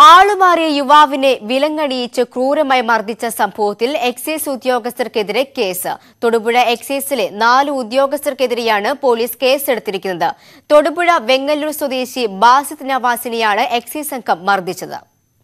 ആളുമാറിയ യുവാവിനെ വിലങ്ങണിയിച്ച് ക്രൂരമായി മർദ്ദിച്ച സംഭവത്തിൽ എക്സൈസ് ഉദ്യോഗസ്ഥർക്കെതിരെ കേസ് തൊടുപുഴ എക്സൈസിലെ നാല് ഉദ്യോഗസ്ഥർക്കെതിരെയാണ് പോലീസ് കേസെടുത്തിരിക്കുന്നത് തൊടുപുഴ വെങ്ങല്ലൂർ സ്വദേശി ബാസിത് നവാസിനെയാണ് എക്സൈസ് സംഘം മർദ്ദിച്ചത്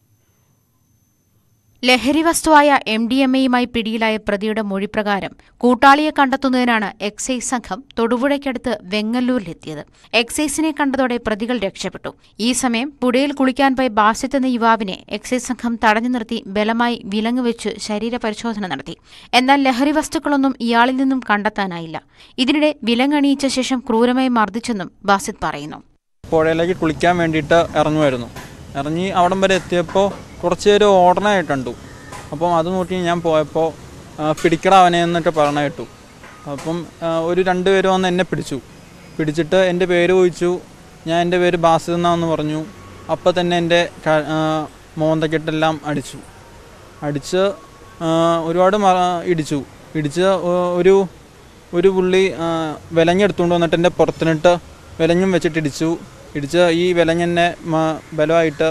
ലഹരി വസ്തുവായ എം ഡി എം എയുമായി പിടിയിലായ പ്രതിയുടെ മൊഴിപ്രകാരം കൂട്ടാളിയെ കണ്ടെത്തുന്നതിനാണ് എക്സൈസ് സംഘം തൊടുപുഴയ്ക്കടുത്ത് വെങ്ങല്ലൂരിലെത്തിയത് എക്സൈസിനെ കണ്ടതോടെ പ്രതികൾ രക്ഷപ്പെട്ടു ഈ സമയം പുഴയിൽ കുളിക്കാൻ പോയി ബാസിത്ത് എന്ന യുവാവിനെ എക്സൈസ് സംഘം തടഞ്ഞു നിർത്തി ബലമായി വിലങ്ങ് വെച്ച് ശരീരപരിശോധന നടത്തി എന്നാൽ ലഹരി വസ്തുക്കളൊന്നും ഇയാളിൽ നിന്നും കണ്ടെത്താനായില്ല ഇതിനിടെ വിലങ്ങണിയിച്ച ശേഷം ക്രൂരമായി മർദ്ദിച്ചെന്നും ബാസിത്ത് പറയുന്നു പുഴയിലേക്ക് കുളിക്കാൻ വേണ്ടിയിട്ട് ഇറങ്ങുമായിരുന്നു ഇറങ്ങി അവിടം വരെ എത്തിയപ്പോൾ കുറച്ച് പേര് ഓടണായിട്ട് കണ്ടു അപ്പം അത് നോക്കി ഞാൻ പോയപ്പോൾ പിടിക്കട അവനെ എന്നിട്ട് പറഞ്ഞ കേട്ടു അപ്പം ആ, ഒരു രണ്ട് പേര് വന്ന് എന്നെ പിടിച്ചു പിടിച്ചിട്ട് എൻ്റെ പേര് ചോദിച്ചു ഞാൻ എൻ്റെ പേര് ബാസിൽ എന്നാന്ന് പറഞ്ഞു അപ്പം തന്നെ എൻ്റെ ക- ആ, മോന്തക്കെട്ടെല്ലാം അടിച്ചു അടിച്ച് ആ, ഒരുപാട് മ- ഇടിച്ചു ഇടിച്ച് ഒ- ഒരു ഒരു പുള്ളി ആ, വിലങ്ങെടുത്തുകൊണ്ട് വന്നിട്ട് എൻ്റെ പുറത്തിനിട്ട് വിലങ്ങും വെച്ചിട്ട് ഇടിച്ചു ഇടിച്ച് ഈ വിലങ്ങെന്നെ മ- ബലമായിട്ട്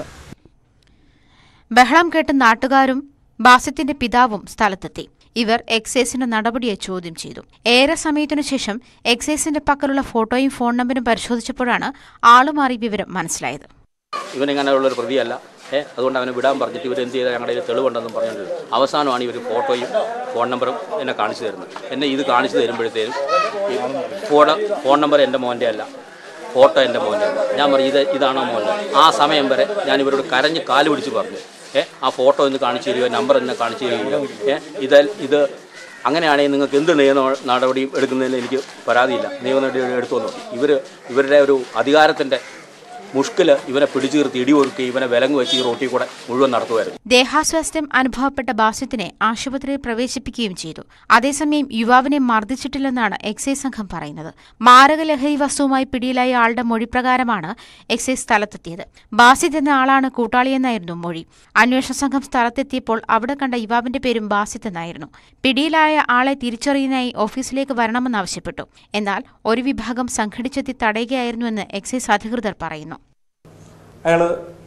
ബഹളം കേട്ട് നാട്ടുകാരും ബാസിത്തിന്റെ പിതാവും സ്ഥലത്തെത്തി ഇവർ എക്സൈസിന്റെ നടപടിയെ ചോദ്യം ചെയ്തു ഏറെ സമയത്തിനു ശേഷം എക്സൈസിന്റെ പക്കലുള്ള ഫോട്ടോയും ഫോൺ നമ്പരും പരിശോധിച്ചപ്പോഴാണ് ആളുമാറി വിവരം മനസ്സിലായത് ഇവനിങ്ങനെയുള്ള ഒരു പ്രതിയല്ല ഏ അതുകൊണ്ട് അവനെ വിടാൻ പറഞ്ഞിട്ട് ഇവർ എന്ത് ചെയ്താൽ ഞങ്ങളുടെ കയ്യിൽ തെളിവുണ്ടെന്നും പറഞ്ഞത് അവസാനമാണ് ഇവർ ഫോട്ടോയും ഫോൺ നമ്പറും എന്നെ കാണിച്ചു തരുന്നത് എന്നെ ഇത് കാണിച്ചു തരുമ്പോഴത്തേനും ഈ ഫോൺ ഫോൺ നമ്പർ എൻ്റെ മോൻ്റെ അല്ല ഫോട്ടോ എൻ്റെ മോൻ്റെ അല്ല ഞാൻ പറഞ്ഞു ഇത് ഇതാണോ മോൻ്റെ ആ സമയം വരെ ഞാൻ ഇവരോട് കരഞ്ഞ് കാല് പിടിച്ച് പറഞ്ഞു ഏ ആ ഫോട്ടോ ഒന്ന് കാണിച്ചു തരികയോ നമ്പർ എന്നെ കാണിച്ചു തരികയോ ഏ ഇത് ഇത് അങ്ങനെയാണെങ്കിൽ നിങ്ങൾക്ക് എന്ത് നിയമ നടപടിയും എടുക്കുന്നതിന് എനിക്ക് പരാതിയില്ല നിയമ നടപടി എടുത്തു നോക്കി ഇവർ ഇവരുടെ ഒരു അധികാരത്തിൻ്റെ മുഷ്കിൽ ഇവനെ പിടിച്ചു നിർത്തി ഇടിയൊഴുക്കി ഇവനെ വിലങ്ങ് വെച്ച് ഈ റോട്ടിൽ കൂടെ മുഴുവൻ നടത്തുമായിരുന്നു ദേഹാസ്വാസ്ഥ്യം അനുഭവപ്പെട്ട ബാസിത്തിനെ ആശുപത്രിയിൽ പ്രവേശിപ്പിക്കുകയും ചെയ്തു അതേസമയം യുവാവിനെ മർദ്ദിച്ചിട്ടില്ലെന്നാണ് എക്സൈസ് സംഘം പറയുന്നത് മാരക ലഹരി വസ്തുവുമായി പിടിയിലായ ആളുടെ മൊഴിപ്രകാരമാണ് എക്സൈസ് സ്ഥലത്തെത്തിയത് ബാസിത് എന്ന ആളാണ് കൂട്ടാളിയെന്നായിരുന്നു മൊഴി അന്വേഷണ സംഘം സ്ഥലത്തെത്തിയപ്പോൾ അവിടെ കണ്ട യുവാവിന്റെ പേരും ബാസിത് എന്നായിരുന്നു പിടിയിലായ ആളെ തിരിച്ചറിയാനായി ഓഫീസിലേക്ക് വരണമെന്നാവശ്യപ്പെട്ടു എന്നാൽ ഒരു വിഭാഗം സംഘടിച്ചെത്തി തടയുകയായിരുന്നുവെന്ന് എക്സൈസ് അധികൃതർ പറയുന്നു അയാൾ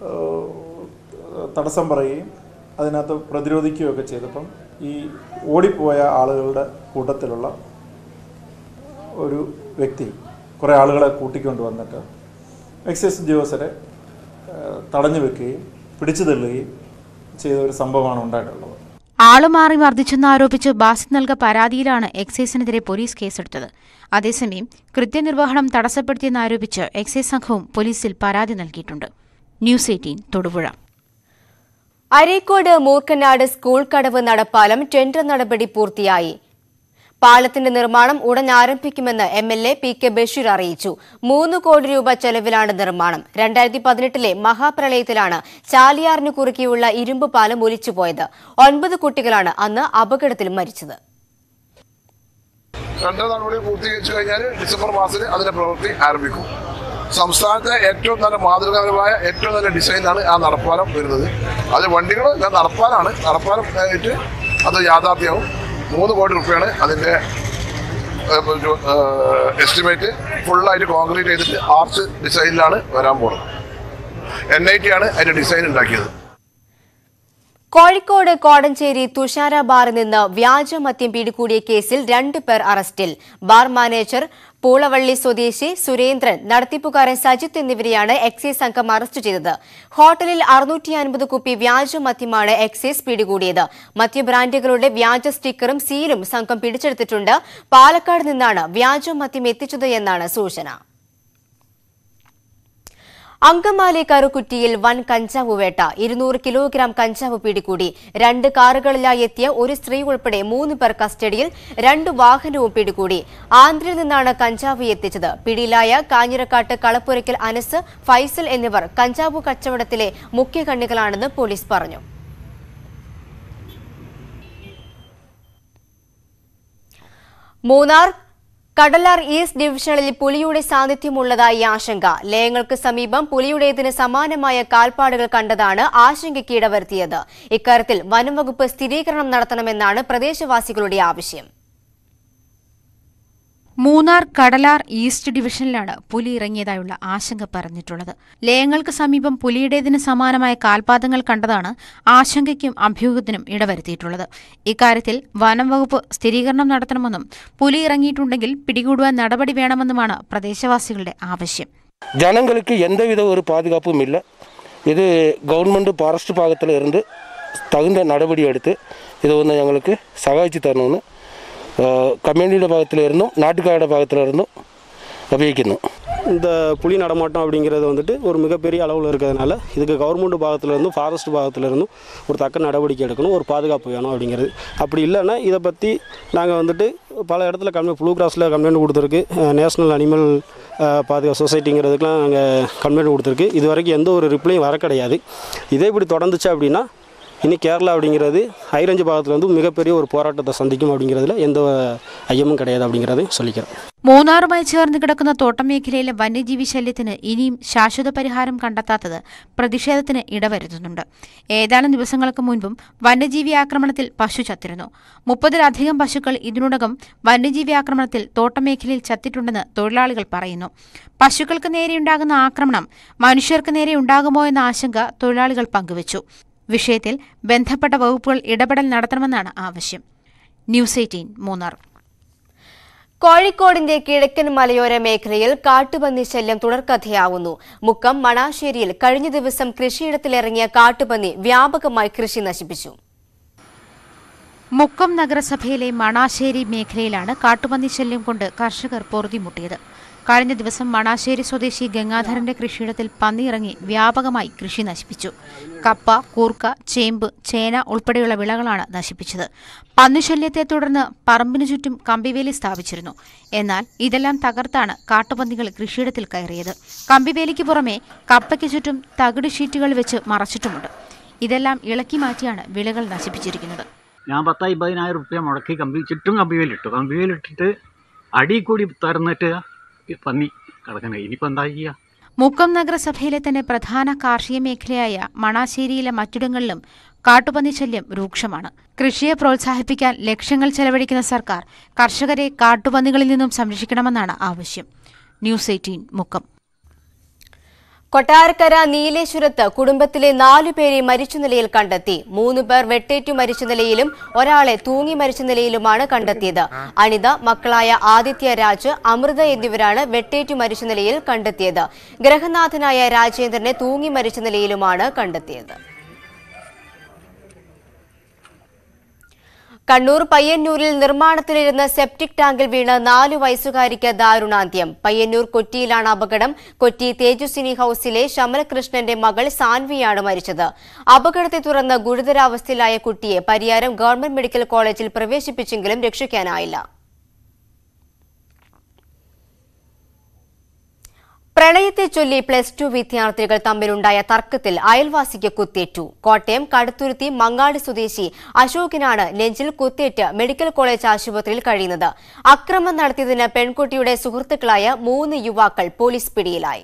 തടസ്സം പറയുകയും അതിനകത്ത് പ്രതിരോധിക്കുകയൊക്കെ ചെയ്തപ്പം ഈ ഓടിപ്പോയ ആളുകളുടെ കൂട്ടത്തിലുള്ള ഒരു വ്യക്തി കുറേ ആളുകളെ കൂട്ടിക്കൊണ്ട് വന്നിട്ട് എക്സൈസ് ഉദ്യോഗസ്ഥരെ ഏഹ്, തടഞ്ഞു വെക്കുകയും പിടിച്ചു തള്ളുകയും ചെയ്ത ഒരു സംഭവമാണ് ഉണ്ടായിട്ടുള്ളത് ആളുമാറി മർദ്ദിച്ചെന്നാരോപിച്ച് ബാസിത് നൽക പരാതിയിലാണ് എക്സൈസിനെതിരെ പോലീസ് കേസെടുത്തത് അതേസമയം കൃത്യനിർവഹണം തടസ്സപ്പെടുത്തിയെന്നാരോപിച്ച് എക്സൈസ് സംഘവും പോലീസിൽ പരാതി നൽകിയിട്ടുണ്ട് news eighteen Thodupuzha Areekode Moorkkanad school കടവ് നടപ്പാലം ടെൻഡർ നടപടി പൂർത്തിയായി പാലത്തിന്റെ നിർമ്മാണം ഉടൻ ആരംഭിക്കുമെന്ന് M L A P K Basheer അറിയിച്ചു മൂന്ന് കോടി രൂപ ചെലവിലാണ് നിർമ്മാണം രണ്ടായിരത്തി പതിനെട്ടിലെ മഹാപ്രളയത്തിലാണ് ചാലിയാറിന് കുറുക്കിയുള്ള ഇരുമ്പ് പാലം ഒലിച്ചുപോയത് ഒൻപത് കുട്ടികളാണ് അന്ന് അപകടത്തിൽ മരിച്ചത് ടെൻഡർ നടപടി പൂർത്തീകരിച്ചു കഴിഞ്ഞാൽ ഡിസംബർ മാസത്തിൽ അതിന്റെ പ്രവൃത്തി ആരംഭിക്കും സംസ്ഥാനത്തെ ഏറ്റവും നല്ല മാതൃകാപരമായ ഏറ്റവും നല്ല ഡിസൈനാണ് ആ നടപ്പാലം വരുന്നത് അത് വണ്ടികൾ നടപ്പാലാണ് നടപ്പാലം ആയിട്ട് അത് യാഥാർത്ഥ്യമാവും മൂന്ന് കോടി റുപ്യാണ് അതിന്റെ എസ്റ്റിമേറ്റ് ഫുള്ളായിട്ട് കോൺക്രീറ്റ് ചെയ്തിട്ട് ആർച്ച് ഡിസൈനിലാണ് വരാൻ പോകുന്നത് എൻ ഐ ടി ആണ് അതിന്റെ ഡിസൈൻ ഉണ്ടാക്കിയത് കോഴിക്കോട് കോടഞ്ചേരി തുഷാര ബാറിൽ നിന്ന് വ്യാജമദ്യം പിടികൂടിയ കേസിൽ രണ്ട് പേർ അറസ്റ്റിൽ ബാർ മാനേജർ പൂളവള്ളി സ്വദേശി സുരേന്ദ്രൻ നടത്തിപ്പുകാരൻ സജിത്ത് എന്നിവരെയാണ് എക്സൈസ് സംഘം അറസ്റ്റ് ചെയ്തത് ഹോട്ടലിൽ അറുന്നൂറ്റി അൻപത് കുപ്പി വ്യാജമദ്യമാണ് എക്സൈസ് പിടികൂടിയത് മദ്യ ബ്രാൻഡുകളുടെ വ്യാജ സ്റ്റിക്കറും സീലും സംഘം പിടിച്ചെടുത്തിട്ടുണ്ട് പാലക്കാട് നിന്നാണ് വ്യാജമദ്യം എത്തിച്ചത് എന്നാണ് സൂചന അങ്കമാലി കറുകുറ്റിയിൽ വൻ കഞ്ചാവ് വേട്ട ഇരുന്നൂറ് കിലോഗ്രാം കഞ്ചാവ് പിടികൂടി രണ്ട് കാറുകളിലായി എത്തിയ ഒരു സ്ത്രീ ഉൾപ്പെടെ മൂന്ന് പേർ കസ്റ്റഡിയിൽ രണ്ട് വാഹനവും പിടികൂടി ആന്ധ്രയിൽ നിന്നാണ് കഞ്ചാവ് എത്തിച്ചത് പിടിയിലായ കാഞ്ഞിരക്കാട്ട് കളപ്പുരയ്ക്കൽ അനസ് ഫൈസൽ എന്നിവർ കഞ്ചാവ് കച്ചവടത്തിലെ മുഖ്യ കണ്ണികളാണെന്ന് പോലീസ് പറഞ്ഞു മൂന്നാർ കടലാർ ഈസ്റ്റ് ഡിവിഷനിൽ പുലിയുടെ സാന്നിധ്യമുള്ളതായി ആശങ്ക ലയങ്ങൾക്ക് സമീപം പുലിയുടേതിന് സമാനമായ കാൽപ്പാടുകൾ കണ്ടതാണ് ആശങ്കയ്ക്ക് ഇടവരുത്തിയത് ഇക്കാര്യത്തിൽ വനംവകുപ്പ് സ്ഥിരീകരണം നടത്തണമെന്നാണ് പ്രദേശവാസികളുടെ ആവശ്യം മൂന്നാർ കടലാർ ഈസ്റ്റ് ഡിവിഷനിലാണ് പുലി ഇറങ്ങിയതായുള്ള ആശങ്ക പറഞ്ഞിട്ടുള്ളത് ലയങ്ങൾക്ക് സമീപം പുലിയുടേതിന് സമാനമായ കാൽപാദങ്ങൾ കണ്ടതാണ് ആശങ്കയ്ക്കും അഭ്യൂഹത്തിനും ഇടവരുത്തിയിട്ടുള്ളത് ഇക്കാര്യത്തിൽ വനം വകുപ്പ് സ്ഥിരീകരണം നടത്തണമെന്നും പുലി ഇറങ്ങിയിട്ടുണ്ടെങ്കിൽ പിടികൂടുവാൻ നടപടി വേണമെന്നുമാണ് പ്രദേശവാസികളുടെ ആവശ്യം ஜனங்களுக்கு எந்தவித ஒரு பாதுகாப்பும் இல்லை இது கவர்மெண்ட் ஃபாரஸ்ட் பாகத்தில் இருந்து தகுந்த நடவடி எடுத்து இதை வந்து எங்களுக்கு சகாய்ச்சி தரணும்னு கம்யூனிட்டிയുടെ ഭാഗത്തിൽ இருந்தும் നാട്ടുകാരുടെ ഭാഗത്തിൽ இருந்தும் അപേക്ഷിക്കുന്നു இந்த புலி நடமாட்டம் அப்படிங்கிறது வந்துட்டு ஒரு மிகப்பெரிய அளவில் இருக்கிறதுனால இதுக்கு கவர்மெண்ட் பாகத்திலேருந்து ஃபாரஸ்ட் பாகத்திலேருந்தும் ஒரு தக்க நடவடிக்கை எடுக்கணும் ஒரு பாதுகாப்பு வேணும் அப்படிங்கிறது அப்படி இல்லைன்னா இதை பற்றி நாங்கள் வந்துட்டு பல இடத்துல கம்ப்ளைண்ட் ப்ளூ கிராஸில் கம்ப்ளைண்ட் கொடுத்துருக்கு நேஷ்னல் அனிமல் பாதுகாப்பு சொசைட்டிங்கிறதுக்கெலாம் நாங்கள் கம்ப்ளைண்ட் கொடுத்துருக்கு இது வரைக்கும் எந்த ஒரு ரிப்ளையும் வர கிடையாது இதே இப்படி தொடர்ந்துச்சு அப்படின்னா இனி கேரளா அப்படிங்கிறது ஹைரஞ்சு பாகத்தில் வந்து மிகப்பெரிய ஒரு போராட்டத்தை சந்திக்கும் அப்படிங்கிறதுல எந்த ஐயமும் கிடையாது அப்படிங்கிறதையும் சொல்லிக்கிறேன் മൂന്നാറുമായി ചേർന്ന് കിടക്കുന്ന തോട്ടം മേഖലയിലെ വന്യജീവി ശല്യത്തിന് ഇനിയും ശാശ്വത പരിഹാരം കണ്ടെത്താത്തത് പ്രതിഷേധത്തിന് ഇടവരുത്തുന്നുണ്ട് ഏതാനും ദിവസങ്ങൾക്ക് മുൻപും വന്യജീവി ആക്രമണത്തിൽ പശു ചത്തിരുന്നു മുപ്പതിലധികം പശുക്കൾ ഇതിനോടകം വന്യജീവി ആക്രമണത്തിൽ തോട്ടം മേഖലയിൽ ചത്തിട്ടുണ്ടെന്ന് തൊഴിലാളികൾ പറയുന്നു പശുക്കൾക്ക് നേരെയുണ്ടാകുന്ന ആക്രമണം മനുഷ്യർക്ക് നേരെ ഉണ്ടാകുമോ എന്ന ആശങ്ക തൊഴിലാളികൾ പങ്കുവച്ചു വിഷയത്തിൽ ബന്ധപ്പെട്ട വകുപ്പുകൾ ഇടപെടൽ നടത്തണമെന്നാണ് ആവശ്യം ന്യൂസ് എയ്റ്റീൻ മൂന്നാർ കോഴിക്കോടിന്റെ കിഴക്കൻ മലയോര മേഖലയിൽ കാട്ടുപന്നി ശല്യം തുടർക്കഥയാവുന്നു മുക്കം മണാശ്ശേരിയിൽ കഴിഞ്ഞ ദിവസം കൃഷിയിടത്തിലിറങ്ങിയ കാട്ടുപന്നി വ്യാപകമായി കൃഷി നശിപ്പിച്ചു മുക്കം നഗരസഭയിലെ മണാശ്ശേരി മേഖലയിലാണ് കാട്ടുപന്നി ശല്യം കൊണ്ട് കർഷകർ പൊറുതിമുട്ടിയത് കഴിഞ്ഞ ദിവസം മണാശ്ശേരി സ്വദേശി ഗംഗാധരന്റെ കൃഷിയിടത്തിൽ പന്നിയിറങ്ങി വ്യാപകമായി കൃഷി നശിപ്പിച്ചു കപ്പ കൂർക്ക ചേമ്പ് ചേന ഉൾപ്പെടെയുള്ള വിളകളാണ് നശിപ്പിച്ചത് പന്നിശല്യത്തെ തുടർന്ന് പറമ്പിനു ചുറ്റും കമ്പിവേലി സ്ഥാപിച്ചിരുന്നു എന്നാൽ ഇതെല്ലാം തകർത്താണ് കാട്ടുപന്നികൾ കൃഷിയിടത്തിൽ കയറിയത് കമ്പിവേലിക്ക് പുറമെ കപ്പയ്ക്ക് ചുറ്റും തകിട് ഷീറ്റുകൾ വെച്ച് മറച്ചിട്ടുമുണ്ട് ഇതെല്ലാം ഇളക്കി മാറ്റിയാണ് വിളകൾ നശിപ്പിച്ചിരിക്കുന്നത് ഞാൻ പത്ത് അമ്പതിനായിരം റുപ്യ മുടക്കി കമ്പി ചുറ്റും കമ്പിവേലിട്ടു കമ്പിവേലിട്ടിട്ട് അടി കൂടി തുറന്നിട്ട് ഈ പന്നി കിടക്കണേ ഇനിയിപ്പോൾ എന്താ ചെയ്യുക മുക്കം നഗരസഭയിലെ തന്നെ പ്രധാന കാർഷിക മേഖലയായ മണാശ്ശേരിയിലെ മറ്റിടങ്ങളിലും കാട്ടുപന്നി ശല്യം രൂക്ഷമാണ് കൃഷിയെ പ്രോത്സാഹിപ്പിക്കാൻ ലക്ഷ്യങ്ങൾ ചെലവഴിക്കുന്ന സർക്കാർ കർഷകരെ കാട്ടുപന്നികളിൽ നിന്നും സംരക്ഷിക്കണമെന്നാണ് ആവശ്യം ന്യൂസ് എയ്റ്റീൻ മുക്കം കൊട്ടാരക്കര നീലേശ്വരത്ത് കുടുംബത്തിലെ നാലു പേരെ മരിച്ച നിലയിൽ കണ്ടെത്തി മൂന്ന് പേർ വെട്ടേറ്റു മരിച്ച നിലയിലും ഒരാളെ തൂങ്ങി മരിച്ച നിലയിലുമാണ് കണ്ടെത്തിയത് അനിത മക്കളായ ആദിത്യ രാജ് അമൃത എന്നിവരാണ് വെട്ടേറ്റു മരിച്ച നിലയിൽ കണ്ടെത്തിയത് ഗ്രഹനാഥനായ രാജേന്ദ്രനെ തൂങ്ങി മരിച്ച നിലയിലുമാണ് കണ്ടെത്തിയത് കണ്ണൂർ പയ്യന്നൂരിൽ നിർമ്മാണത്തിലിരുന്ന സെപ്റ്റിക് ടാങ്കിൽ വീണ് നാലു വയസ്സുകാരിക്ക് ദാരുണാന്ത്യം പയ്യന്നൂർ കൊറ്റിയിലാണ് അപകടം കൊച്ചി തേജസ്വിനി ഹൌസിലെ ശമലകൃഷ്ണന്റെ മകൾ സാൻവിയാണ് മരിച്ചത് അപകടത്തെ തുടർന്ന് ഗുരുതരാവസ്ഥയിലായ കുട്ടിയെ പരിയാരം ഗവൺമെന്റ് മെഡിക്കൽ കോളേജിൽ പ്രവേശിപ്പിച്ചെങ്കിലും രക്ഷിക്കാനായില്ല പ്രണയത്തെ ചൊല്ലി പ്ലസ് ടു വിദ്യാർത്ഥികൾ തമ്മിലുണ്ടായ തർക്കത്തിൽ അയൽവാസിക്ക് കുത്തേറ്റു കോട്ടയം കടുത്തുരുത്തി മങ്ങാട് സ്വദേശി അശോകിനാണ് നെഞ്ചിൽ കുത്തേറ്റ് മെഡിക്കൽ കോളേജ് ആശുപത്രിയിൽ കഴിയുന്നത് അക്രമം നടത്തിയതിന് പെൺകുട്ടിയുടെ സുഹൃത്തുക്കളായ മൂന്ന് യുവാക്കൾ പോലീസ് പിടിയിലായി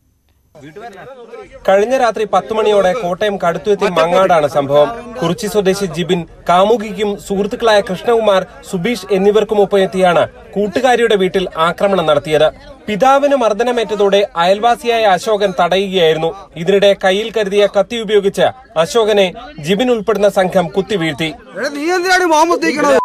കഴിഞ്ഞ രാത്രി പത്ത് മണിയോടെ കോട്ടയം കടുത്തുരുത്തി മങ്ങാടാണ് സംഭവം കുറിച്ചി സ്വദേശി ജിബിൻ കാമുകിക്കും സുഹൃത്തുക്കളായ കൃഷ്ണകുമാർ സുബീഷ് എന്നിവർക്കുമൊപ്പം എത്തിയാണ് കൂട്ടുകാരിയുടെ വീട്ടിൽ ആക്രമണം നടത്തിയത് പിതാവിന് മർദ്ദനമേറ്റതോടെ അയൽവാസിയായ അശോകൻ തടയുകയായിരുന്നു ഇതിനിടെ കയ്യിൽ കരുതിയ കത്തി ഉപയോഗിച്ച് അശോകനെ ജിബിൻ ഉൾപ്പെടുന്ന സംഘം കുത്തിവീഴ്ത്തി നീ എന്തിനാണ് മോമത്തിക്കണത്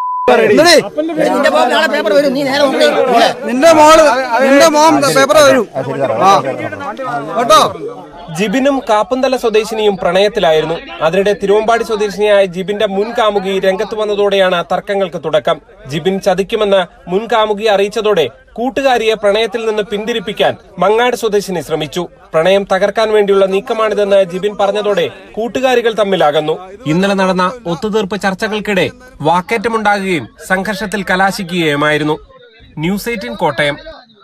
നിന്റെ മോള് നിന്റെ മോം പേപ്പർ വരും ആ കേട്ടോ ജിബിനും കാപ്പന്തല സ്വദേശിനിയും പ്രണയത്തിലായിരുന്നു അതിനിടെ തിരുവമ്പാടി സ്വദേശിനിയായ ജിബിന്റെ മുൻ കാമുകി രംഗത്ത് വന്നതോടെയാണ് തർക്കങ്ങൾക്ക് തുടക്കം ജിബിൻ ചതിക്കുമെന്ന് മുൻ കാമുകി അറിയിച്ചതോടെ കൂട്ടുകാരിയെ പ്രണയത്തിൽ നിന്ന് പിന്തിരിപ്പിക്കാൻ മങ്ങാട് സ്വദേശിനി ശ്രമിച്ചു പ്രണയം തകർക്കാൻ വേണ്ടിയുള്ള നീക്കമാണിതെന്ന് ജിബിൻ പറഞ്ഞതോടെ കൂട്ടുകാരികൾ തമ്മിലാകുന്നു ഇന്നലെ നടന്ന ഒത്തുതീർപ്പ് ചർച്ചകൾക്കിടെ വാക്കേറ്റമുണ്ടാകുകയും സംഘർഷത്തിൽ കലാശിക്കുകയുമായിരുന്നു ന്യൂസ് എയ്റ്റീൻ കോട്ടയം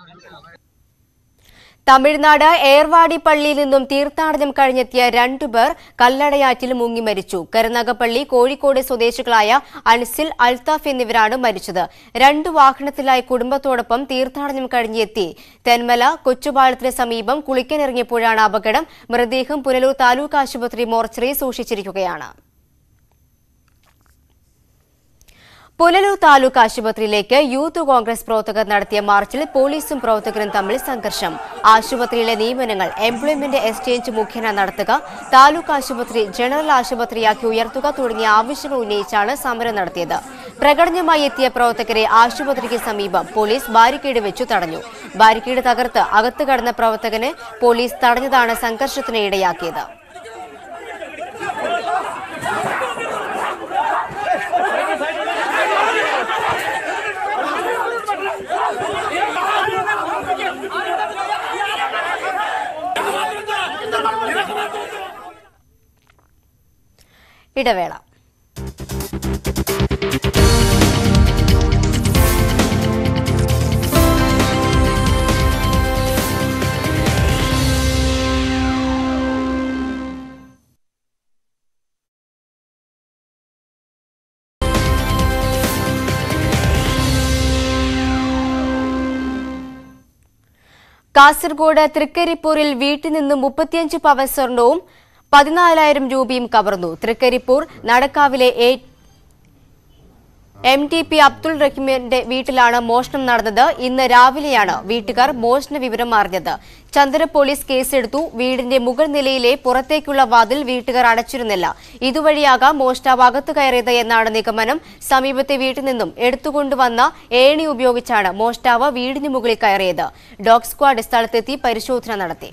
തമിഴ്നാട് ഏർവാടി പള്ളിയിൽ നിന്നും തീർത്ഥാടനം കഴിഞ്ഞെത്തിയ രണ്ടുപേർ കല്ലടയാറ്റിൽ മുങ്ങി മരിച്ചു കരുനാഗപ്പള്ളി കോഴിക്കോട് സ്വദേശികളായ അൻസിൽ അൽത്താഫ് എന്നിവരാണ് മരിച്ചത് രണ്ടു വാഹനത്തിലായി കുടുംബത്തോടൊപ്പം തീർത്ഥാടനം കഴിഞ്ഞെത്തി തെന്മല കൊച്ചുപാളത്തിന് സമീപം കുളിക്കാനിറങ്ങിയപ്പോഴാണ് അപകടം മൃതദേഹം പുനലൂർ താലൂക്ക് ആശുപത്രി മോർച്ചറിയിൽ സൂക്ഷിച്ചിരിക്കുകയാണ് പുനലൂർ താലൂക്ക് ആശുപത്രിയിലേക്ക് യൂത്ത് കോൺഗ്രസ് പ്രവർത്തകർ നടത്തിയ മാർച്ചിൽ പോലീസും പ്രവർത്തകരും തമ്മിൽ സംഘർഷം ആശുപത്രിയിലെ നിയമനങ്ങൾ എംപ്ലോയ്മെന്റ് എക്സ്ചേഞ്ച് മുഖേന നടത്തുക താലൂക്ക് ആശുപത്രി ജനറൽ ആശുപത്രിയാക്കി ഉയർത്തുക തുടങ്ങിയ ആവശ്യങ്ങൾ ഉന്നയിച്ചാണ് സമരം നടത്തിയത് പ്രകടനമായി എത്തിയ പ്രവർത്തകരെ ആശുപത്രിക്ക് സമീപം പോലീസ് ബാരിക്കേഡ് വെച്ചു തടഞ്ഞു ബാരിക്കേഡ് തകർത്ത് അകത്ത് കടന്ന പ്രവർത്തകനെ പോലീസ് തടഞ്ഞതാണ് സംഘർഷത്തിന് ഇടയാക്കിയത് ഇടവേള കാസർഗോഡ് തൃക്കരിപ്പൂരിൽ വീട്ടിൽ നിന്നും മുപ്പത്തിയഞ്ച് പവൻ സ്വർണവും പതിനാലായിരം രൂപയും കവർന്നു തൃക്കരിപ്പൂർ നടക്കാവിലെ A M T P Abdul റഹീമിന്റെ വീട്ടിലാണ് മോഷണം നടന്നത് ഇന്ന് രാവിലെയാണ് വീട്ടുകാർ മോഷണ വിവരം അറിഞ്ഞത് ചന്ദ്ര പോലീസ് കേസെടുത്തു വീടിന്റെ മുകൾ നിലയിലെ പുറത്തേക്കുള്ള വാതിൽ വീട്ടുകാർ അടച്ചിരുന്നില്ല ഇതുവഴിയാകാം മോഷ്ടാവ് അകത്തു കയറിയത് എന്നാണ് നിഗമനം സമീപത്തെ വീട്ടിൽ നിന്നും എടുത്തുകൊണ്ടുവന്ന ഏണി ഉപയോഗിച്ചാണ് മോഷ്ടാവ് വീടിന് മുകളിൽ കയറിയത് ഡോഗ് സ്ക്വാഡ് സ്ഥലത്തെത്തി പരിശോധന നടത്തി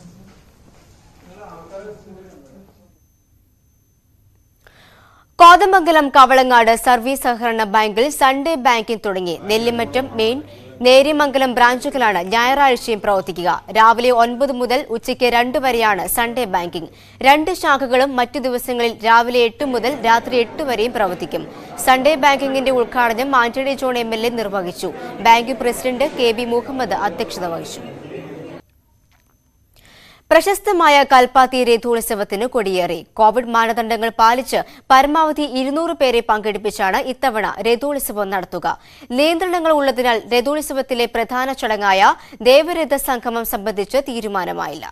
കോതമംഗലം കവളങ്ങാട് സർവീസ് സഹകരണ ബാങ്കിൽ സൺഡേ ബാങ്കിംഗ് തുടങ്ങി നെല്ലിമറ്റം മെയിൻ നേര്യമംഗലം ബ്രാഞ്ചുകളാണ് ഞായറാഴ്ചയും പ്രവർത്തിക്കുക രാവിലെ ഒൻപത് മുതൽ ഉച്ചയ്ക്ക് രണ്ട് വരെയാണ് സൺഡേ ബാങ്കിംഗ് രണ്ട് ശാഖകളും മറ്റു ദിവസങ്ങളിൽ രാവിലെ എട്ട് മുതൽ രാത്രി എട്ട് വരെയും പ്രവർത്തിക്കും സൺഡേ ബാങ്കിംഗിന്റെ ഉദ്ഘാടനം Antony John M L A നിർവഹിച്ചു bank president K B Muhammad അധ്യക്ഷത വഹിച്ചു പ്രശസ്തമായ കൽപ്പാത്തി രഥോത്സവത്തിന് കൊടിയേറി കോവിഡ് മാനദണ്ഡങ്ങൾ പാലിച്ച് പരമാവധി ഇരുന്നൂറ് പേരെ പങ്കെടുപ്പിച്ചാണ് ഇത്തവണ രഥോത്സവം നടത്തുക നിയന്ത്രണങ്ങൾ ഉള്ളതിനാൽ രഥോത്സവത്തിലെ പ്രധാന ചടങ്ങായ ദേവരഥ സംഗമം സംബന്ധിച്ച് തീരുമാനമായില്ല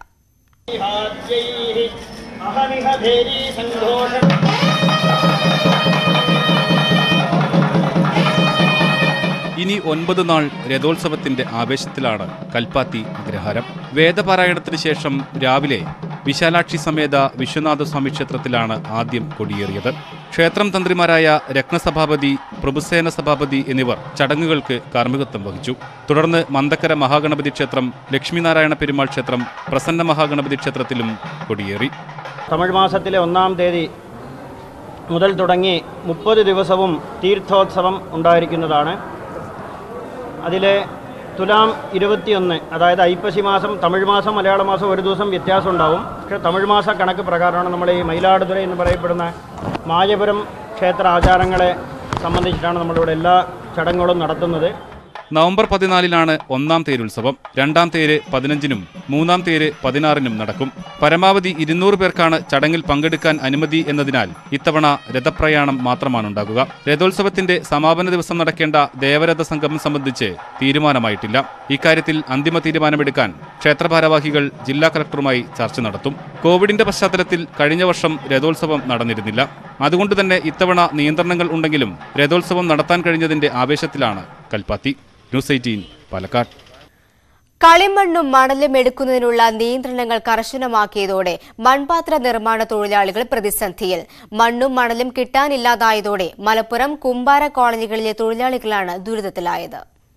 ഇനി ഒൻപത് നാൾ രഥോത്സവത്തിന്റെ ആവേശത്തിലാണ് കൽപ്പാത്തി അഗ്രഹാരം വേദപാരായണത്തിന് ശേഷം രാവിലെ വിശാലാക്ഷി സമേത വിശ്വനാഥ സ്വാമി ക്ഷേത്രത്തിലാണ് ആദ്യം കൊടിയേറിയത് ക്ഷേത്രം തന്ത്രിമാരായ രത്നസഭാപതി പ്രഭുസേന സഭാപതി എന്നിവർ ചടങ്ങുകൾക്ക് കാർമ്മികത്വം വഹിച്ചു തുടർന്ന് മന്ദക്കര മഹാഗണപതി ക്ഷേത്രം ലക്ഷ്മിനാരായണ പെരുമാൾ ക്ഷേത്രം പ്രസന്ന മഹാഗണപതി ക്ഷേത്രത്തിലും കൊടിയേറി തമിഴ് മാസത്തിലെ ഒന്നാം തീയതി മുതൽ തുടങ്ങി മുപ്പത് ദിവസവും തീർത്ഥോത്സവം ഉണ്ടായിരിക്കുന്നതാണ് അതിലെ തുലാം ഇരുപത്തിയൊന്ന് അതായത് ഐപ്പശി മാസം തമിഴ് മാസം മലയാള മാസം ഒരു ദിവസം വ്യത്യാസം ഉണ്ടാവും പക്ഷേ തമിഴ് മാസ കണക്ക് പ്രകാരമാണ് നമ്മൾ ഈ മയിലാടുതുറ എന്ന് പറയപ്പെടുന്ന മായപുരം ക്ഷേത്ര ആചാരങ്ങളെ സംബന്ധിച്ചിട്ടാണ് നമ്മളിവിടെ എല്ലാ ചടങ്ങുകളും നടത്തുന്നത് നവംബർ പതിനാലിനാണ് ഒന്നാം തേരുത്സവം രണ്ടാം തേര് പതിനഞ്ചിനും മൂന്നാം തേര് പതിനാറിനും നടക്കും പരമാവധി ഇരുന്നൂറ് പേർക്കാണ് ചടങ്ങിൽ പങ്കെടുക്കാൻ അനുമതി എന്നതിനാൽ ഇത്തവണ രഥപ്രയാണം മാത്രമാണ് ഉണ്ടാകുക രഥോത്സവത്തിന്റെ സമാപന ദിവസം നടക്കേണ്ട ദേവരഥ സംഗമം സംബന്ധിച്ച് തീരുമാനമായിട്ടില്ല ഇക്കാര്യത്തിൽ അന്തിമ തീരുമാനമെടുക്കാൻ ക്ഷേത്ര ഭാരവാഹികൾ ജില്ലാ കളക്ടറുമായി ചർച്ച നടത്തും കോവിഡിന്റെ പശ്ചാത്തലത്തിൽ കഴിഞ്ഞ വർഷം രഥോത്സവം നടന്നിരുന്നില്ല അതുകൊണ്ട് തന്നെ ഇത്തവണ നിയന്ത്രണങ്ങൾ ഉണ്ടെങ്കിലും രഥോത്സവം നടത്താൻ കഴിഞ്ഞതിന്റെ ആവേശത്തിലാണ് കൽപ്പാത്തി ന്യൂസ് എയ്റ്റീൻ പാലക്കാട് കളിമണ്ണും മണലും എടുക്കുന്നതിനുള്ള നിയന്ത്രണങ്ങൾ കർശനമാക്കിയതോടെ മൺപാത്ര നിർമ്മാണ തൊഴിലാളികൾ പ്രതിസന്ധിയിൽ മണ്ണും മണലും കിട്ടാനില്ലാതായതോടെ മലപ്പുറം കുമ്പാര കോളനികളിലെ തൊഴിലാളികളാണ് ദുരിതത്തിലായത്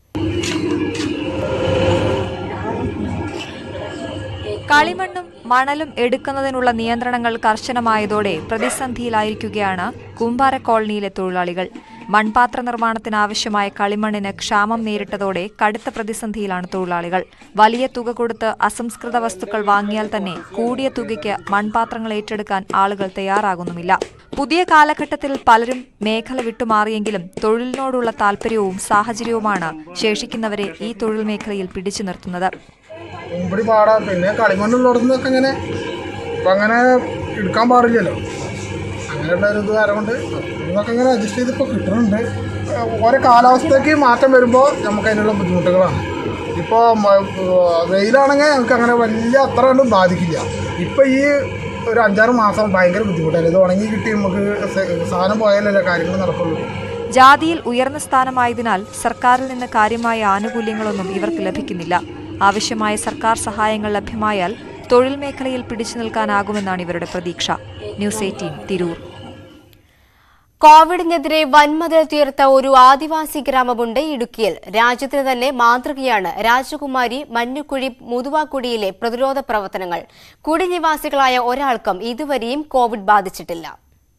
കളിമണ്ണും മണലും എടുക്കുന്നതിനുള്ള നിയന്ത്രണങ്ങൾ കർശനമായതോടെ പ്രതിസന്ധിയിലായിരിക്കുകയാണ് കുമ്പാര കോളനിയിലെ തൊഴിലാളികൾ മൺപാത്ര നിർമ്മാണത്തിനാവശ്യമായ കളിമണ്ണിന് ക്ഷാമം നേരിട്ടതോടെ കടുത്ത പ്രതിസന്ധിയിലാണ് തൊഴിലാളികൾ വലിയ തുക കൊടുത്ത് അസംസ്കൃത വസ്തുക്കൾ വാങ്ങിയാൽ തന്നെ കൂടിയ തുകയ്ക്ക് മൺപാത്രങ്ങൾ ഏറ്റെടുക്കാൻ ആളുകൾ തയ്യാറാകുന്നുമില്ല പുതിയ കാലഘട്ടത്തിൽ പലരും മേഖല വിട്ടുമാറിയെങ്കിലും തൊഴിലിനോടുള്ള താൽപര്യവും സാഹചര്യവുമാണ് ശേഷിക്കുന്നവരെ ഈ തൊഴിൽ മേഖലയിൽ പിടിച്ചു നിർത്തുന്നത് കുമ്പടി പാടാ പിന്നെ കളിമണ്ണുള്ളിടത്തുനിന്നൊക്കെ ഇങ്ങനെ ഇപ്പം അങ്ങനെ എടുക്കാൻ പാടില്ലല്ലോ അങ്ങനെയുള്ള ഒരു ഇത് കാരണം കൊണ്ട് ഇന്നൊക്കെ ഇങ്ങനെ അഡ്ജസ്റ്റ് ചെയ്ത് ഇപ്പോൾ കിട്ടുന്നുണ്ട് ഓരോ കാലാവസ്ഥയ്ക്ക് മാറ്റം വരുമ്പോൾ നമുക്ക് അതിനുള്ള ബുദ്ധിമുട്ടുകളാണ് ഇപ്പോൾ വെയിലാണെങ്കിൽ ഞങ്ങൾക്ക് അങ്ങനെ വലിയ അത്ര കണ്ടും ബാധിക്കില്ല ഇപ്പോൾ ഈ ഒരു അഞ്ചാറ് മാസം ഭയങ്കര ബുദ്ധിമുട്ടാണ് ഇത് ഉണങ്ങി കിട്ടി നമുക്ക് സ- സാധനം പോയാലല്ലേ കാര്യങ്ങൾ നടക്കുള്ളൂ ജാതിയിൽ ഉയർന്ന സ്ഥാനമായതിനാൽ സർക്കാരിൽ നിന്ന് കാര്യമായ ആനുകൂല്യങ്ങളൊന്നും ഇവർക്ക് ലഭിക്കുന്നില്ല ആവശ്യമായ സർക്കാർ സഹായങ്ങൾ ലഭ്യമായാൽ തൊഴിൽ മേഖലയിൽ പിടിച്ചു നിൽക്കാനാകുമെന്നാണ് ഇവരുടെ പ്രതീക്ഷ ന്യൂസ് എയ്റ്റീൻ തിരൂർ കോവിഡിനെതിരെ വൻമതിൽ തീർത്ത ഒരു ആദിവാസി ഗ്രാമമുണ്ട് ഇടുക്കിയിൽ രാജ്യത്തിന് തന്നെ മാതൃകയാണ് രാജകുമാരി മഞ്ഞുകുഴി മുതുവാക്കുടിയിലെ പ്രതിരോധ പ്രവർത്തനങ്ങൾ കുടി നിവാസികളായ ഒരാൾക്കും ഇതുവരെയും കോവിഡ് ബാധിച്ചിട്ടില്ല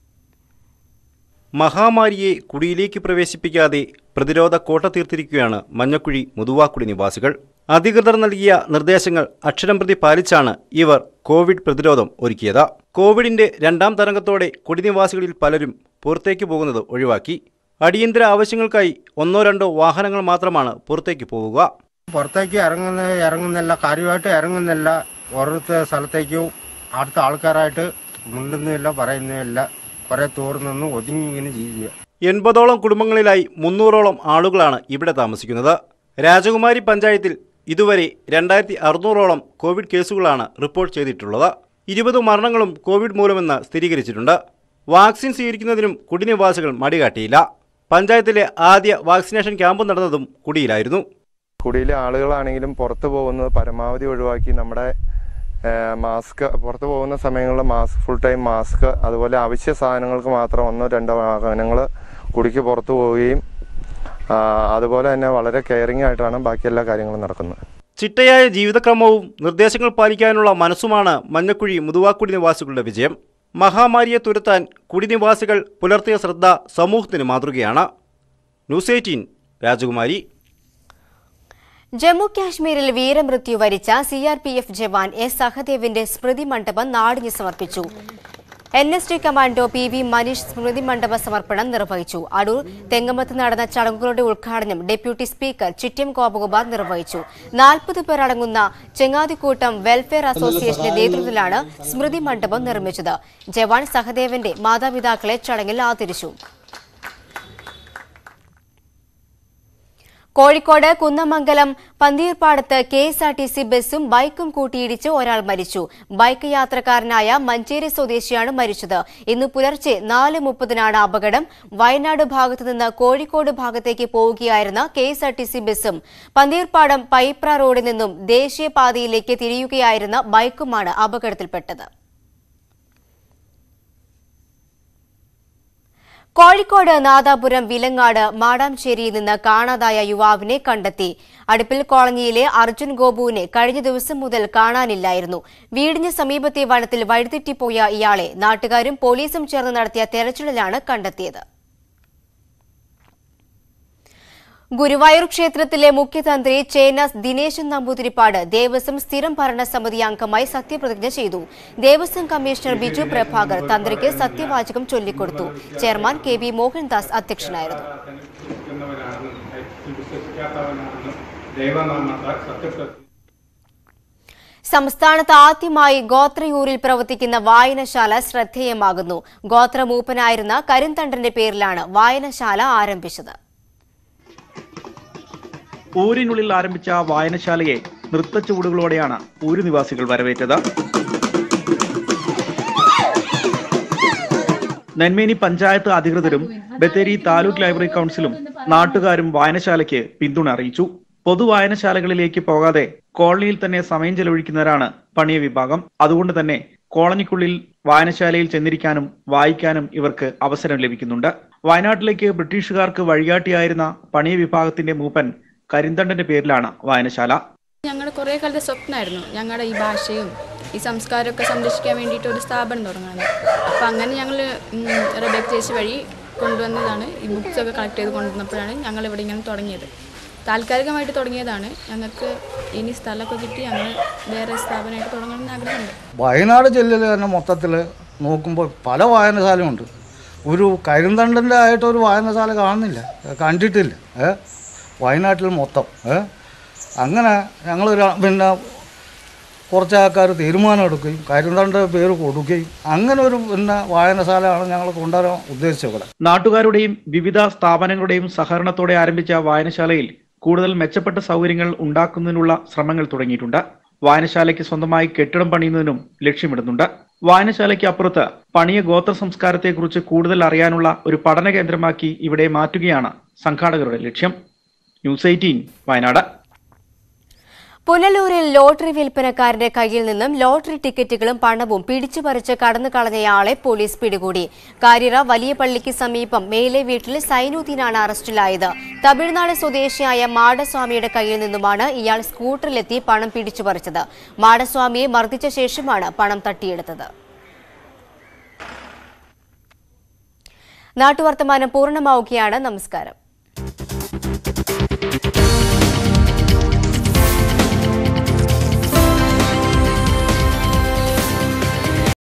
മഹാമാരിയെ കുടിയിലേക്ക് പ്രവേശിപ്പിക്കാതെ പ്രതിരോധ കോട്ട തീർത്തിരിക്കുകയാണ് മഞ്ഞക്കുഴി മുതുവാക്കുടി നിവാസികൾ അധികൃതർ നൽകിയ നിർദ്ദേശങ്ങൾ അക്ഷരം പ്രതി പാലിച്ചാണ് ഇവർ കോവിഡ് പ്രതിരോധം ഒരുക്കിയത് കോവിഡിന്റെ രണ്ടാം തരംഗത്തോടെ കുടിനിവാസികളിൽ പലരും പുറത്തേക്ക് പോകുന്നത് ഒഴിവാക്കി അടിയന്തര ആവശ്യങ്ങൾക്കായി ഒന്നോ രണ്ടോ വാഹനങ്ങൾ മാത്രമാണ് പുറത്തേക്ക് പോവുക പുറത്തേക്ക് ഇറങ്ങുന്ന ഇറങ്ങുന്നില്ല കാര്യമായിട്ട് ഇറങ്ങുന്നില്ല ഓരോരുത്തർ സ്ഥലത്തേക്കും അടുത്ത ആൾക്കാരായിട്ട് മിണ്ടുന്നില്ല പറയുന്നില്ല കുറെ തോർന്നു ഒതുങ്ങി ഇങ്ങനെ ജീവിക്കുക എൺപതോളം കുടുംബങ്ങളിലായി മുന്നൂറോളം ആളുകളാണ് ഇവിടെ താമസിക്കുന്നത് രാജകുമാരി പഞ്ചായത്തിൽ ഇതുവരെ രണ്ടായിരത്തി അറുന്നൂറോളം കോവിഡ് കേസുകളാണ് റിപ്പോർട്ട് ചെയ്തിട്ടുള്ളത് ഇരുപത് മരണങ്ങളും കോവിഡ് മൂലമെന്ന് സ്ഥിരീകരിച്ചിട്ടുണ്ട് വാക്സിൻ സ്വീകരിക്കുന്നതിനും കുടിനിവാസികൾ മടികാട്ടിയില്ല പഞ്ചായത്തിലെ ആദ്യ വാക്സിനേഷൻ ക്യാമ്പ് നടന്നതും കുടിയിലായിരുന്നു കുടിയിലെ ആളുകളാണെങ്കിലും പുറത്തു പോകുന്നത് പരമാവധി ഒഴിവാക്കി നമ്മുടെ ഏഹ്, മാസ്ക് പുറത്തു പോകുന്ന സമയങ്ങളിൽ മാസ്ക് ഫുൾ ടൈം മാസ്ക് അതുപോലെ അവശ്യ സാധനങ്ങൾക്ക് മാത്രം ഒന്നോ രണ്ടോ വാഹനങ്ങൾ കുടിക്ക് പുറത്തു പോവുകയും ആ, അതുപോലെ തന്നെ വളരെ കെയറിംഗ് ആയിട്ടാണ് ബാക്കി എല്ലാ കാര്യങ്ങളും നടക്കുന്നത് ചിട്ടയായ ജീവിതക്രമവും നിർദ്ദേശങ്ങൾ പാലിക്കാനുള്ള മനസ്സുമാണ് മഞ്ഞക്കുഴി മുതുവാക്കുടി നിവാസികളുടെ വിജയം മഹാമാരിയെ തുരത്താൻ കുടിനിവാസികൾ പുലർത്തിയ ശ്രദ്ധ സമൂഹത്തിന് മാതൃകയാണ് ന്യൂസ് എയ്റ്റീൻ രാജകുമാരി ജമ്മു കാശ്മീരിൽ വീരമൃത്യു വരിച്ച C R P F jawan S സഹദേവിന്റെ സ്മൃതി മണ്ഡപം നാടിന് സമർപ്പിച്ചു N S T commando P V Manish സ്മൃതി മണ്ഡപ സമർപ്പണം നിർവഹിച്ചു അടൂർ തെങ്ങമത്ത് നടന്ന ചടങ്ങുകളുടെ ഉദ്ഘാടനം ഡെപ്യൂട്ടി സ്പീക്കർ ചിറ്റ്യം ഗോപകുമാർ നിർവഹിച്ചു നാൽപ്പത് പേർ അടങ്ങുന്ന ചെങ്ങാതിക്കൂട്ടം വെൽഫെയർ അസോസിയേഷന്റെ നേതൃത്വത്തിലാണ് സ്മൃതി മണ്ഡപം നിർമ്മിച്ചത് ജവാൻ സഹദേവന്റെ മാതാപിതാക്കളെ ചടങ്ങിൽ ആദരിച്ചു കോഴിക്കോട് കുന്നമംഗലം പന്തീർപ്പാടത്ത് K S R T C ബസും ബൈക്കും കൂട്ടിയിടിച്ച് ഒരാൾ മരിച്ചു ബൈക്ക് യാത്രക്കാരനായ മഞ്ചേരി സ്വദേശിയാണ് മരിച്ചത് ഇന്ന് പുലർച്ചെ നാല് മുപ്പതിനാണ് അപകടം വയനാട് ഭാഗത്തു നിന്ന് കോഴിക്കോട് ഭാഗത്തേക്ക് പോവുകയായിരുന്ന K S R T C ബസും പന്തീർപ്പാടം പൈപ്ര റോഡിൽ നിന്നും ദേശീയപാതയിലേക്ക് തിരിയുകയായിരുന്ന ബൈക്കുമാണ് അപകടത്തിൽപ്പെട്ടത് കോഴിക്കോട് നാദാപുരം വിലങ്ങാട് മാടാംചേരിയിൽ നിന്ന് കാണാതായ യുവാവിനെ കണ്ടെത്തി അടുപ്പിൽ കോളനിയിലെ അർജുൻ ഗോപുവിനെ കഴിഞ്ഞ ദിവസം മുതൽ കാണാനില്ലായിരുന്നു വീടിന് സമീപത്തെ വനത്തിൽ വഴിതെറ്റിപ്പോയ ഇയാളെ നാട്ടുകാരും പോലീസും ചേർന്ന് നടത്തിയ തെരച്ചിലിലാണ് കണ്ടെത്തിയത് ഗുരുവായൂർ ക്ഷേത്രത്തിലെ മുഖ്യതന്ത്രി ചേനാസ് ദിനേശൻ നമ്പൂതിരിപ്പാട് ദേവസ്വം സ്ഥിരം ഭരണസമിതി അംഗമായി സത്യപ്രതിജ്ഞ ചെയ്തു ദേവസ്വം കമ്മീഷണർ ബിജു പ്രഭാകർ തന്ത്രിക്ക് സത്യവാചകം ചൊല്ലിക്കൊടുത്തു ചെയർമാൻ കെ വി മോഹൻദാസ് അധ്യക്ഷനായിരുന്നു സംസ്ഥാനത്ത് ആദ്യമായി ഗോത്രയൂരിൽ പ്രവർത്തിക്കുന്ന വായനശാല ശ്രദ്ധേയമാകുന്നു ഗോത്രമൂപ്പനായിരുന്ന കരിന്തണ്ടന്റെ പേരിലാണ് വായനശാല ആരംഭിച്ചത് ഊരിനുള്ളിൽ ആരംഭിച്ച വായനശാലയെ നൃത്തച്ചുവടുകളോടെയാണ് ഊരു നിവാസികൾ വരവേറ്റത് നെന്മേനി പഞ്ചായത്ത് അധികൃതരും ബത്തേരി താലൂക്ക് ലൈബ്രറി കൗൺസിലും നാട്ടുകാരും വായനശാലയ്ക്ക് പിന്തുണ അറിയിച്ചു പൊതു വായനശാലകളിലേക്ക് പോകാതെ കോളനിയിൽ തന്നെ സമയം ചെലവഴിക്കുന്നവരാണ് പണിയ വിഭാഗം അതുകൊണ്ട് തന്നെ കോളനിക്കുള്ളിൽ വായനശാലയിൽ ചെന്നിരിക്കാനും വായിക്കാനും ഇവർക്ക് അവസരം ലഭിക്കുന്നുണ്ട് വയനാട്ടിലേക്ക് ബ്രിട്ടീഷുകാർക്ക് വഴികാട്ടിയായിരുന്ന പണിയ വിഭാഗത്തിന്റെ മൂപ്പൻ കരിന്തണ്ടന്റെ പേരിലാണ് വായനശാല ഞങ്ങളുടെ കുറേ കാലത്തെ സ്വപ്നമായിരുന്നു ഞങ്ങളുടെ ഈ ഭാഷയും ഈ സംസ്കാരമൊക്കെ സംരക്ഷിക്കാൻ വേണ്ടിയിട്ട് ഒരു സ്ഥാപനം തുടങ്ങാൻ അപ്പം അങ്ങനെ ഞങ്ങൾ റബേക്ക് ചേച്ചി വഴി കൊണ്ടുവന്നതാണ് ഈ ബുക്സ് ഒക്കെ കളക്ട് ചെയ്ത് കൊണ്ടുവന്നപ്പോഴാണ് ഞങ്ങൾ ഇവിടെ ഇങ്ങനെ തുടങ്ങിയത് താൽക്കാലികമായിട്ട് തുടങ്ങിയതാണ് ഞങ്ങൾക്ക് ഇനി സ്ഥലമൊക്കെ കിട്ടി ഞങ്ങൾ വേറെ സ്ഥാപനമായിട്ട് തുടങ്ങണമെന്ന് ആഗ്രഹമുണ്ട് വയനാട് ജില്ലയിൽ തന്നെ മൊത്തത്തിൽ നോക്കുമ്പോൾ പല വായനശാലയുണ്ട് ഒരു കരിന്തണ്ടൻ്റെ ആയിട്ട് ഒരു വായനശാല കാണുന്നില്ല കണ്ടിട്ടില്ല ഏ വയനാട്ടിൽ മൊത്തം ഏ അങ്ങനെ ഞങ്ങൾ പിന്നെ കുറച്ച് ആൾക്കാർ തീരുമാനം എടുക്കുകയും കരിന്തണ്ട പേര് കൊടുക്കുകയും അങ്ങനെ ഒരു പിന്നെ വായനശാലയാണ് ഞങ്ങൾ കൊണ്ടുവരാൻ ഉദ്ദേശിച്ചത് ഇവിടെ നാട്ടുകാരുടെയും വിവിധ സ്ഥാപനങ്ങളുടെയും സഹകരണത്തോടെ ആരംഭിച്ച വായനശാലയിൽ കൂടുതൽ മെച്ചപ്പെട്ട സൗകര്യങ്ങൾ ഉണ്ടാക്കുന്നതിനുള്ള ശ്രമങ്ങൾ തുടങ്ങിയിട്ടുണ്ട് വായനശാലയ്ക്ക് സ്വന്തമായി കെട്ടിടം പണിയുന്നതിനും ലക്ഷ്യമിടുന്നുണ്ട് വായനശാലയ്ക്ക് അപ്പുറത്ത് പണിയ ഗോത്ര സംസ്കാരത്തെക്കുറിച്ച് കൂടുതൽ അറിയാനുള്ള ഒരു പഠന കേന്ദ്രമാക്കി ഇവിടെ മാറ്റുകയാണ് സംഘാടകരുടെ ലക്ഷ്യം ന്യൂസ് എയ്റ്റീൻ വയനാട് പുനലൂരിൽ ലോട്ടറി വിൽപ്പനക്കാരന്റെ കയ്യിൽ നിന്നും ലോട്ടറി ടിക്കറ്റുകളും പണവും പിടിച്ചുപറിച്ച് കടന്നു കളഞ്ഞയാളെ പോലീസ് പിടികൂടി കാര്യറ വലിയ പള്ളിക്ക് സമീപം മേലെ വീട്ടിൽ സൈനുദ്ദീനാണ് അറസ്റ്റിലായത് തമിഴ്നാട് സ്വദേശിയായ മാടസ്വാമിയുടെ കയ്യിൽ നിന്നുമാണ് ഇയാൾ സ്കൂട്ടറിലെത്തി പണം പിടിച്ചുപറിച്ചത് മാടസ്വാമിയെ മർദ്ദിച്ച ശേഷമാണ് പണം തട്ടിയെടുത്തത് നാട്ടുവർത്തമാനം പൂർണ്ണമാവുകയാണ് നമസ്കാരം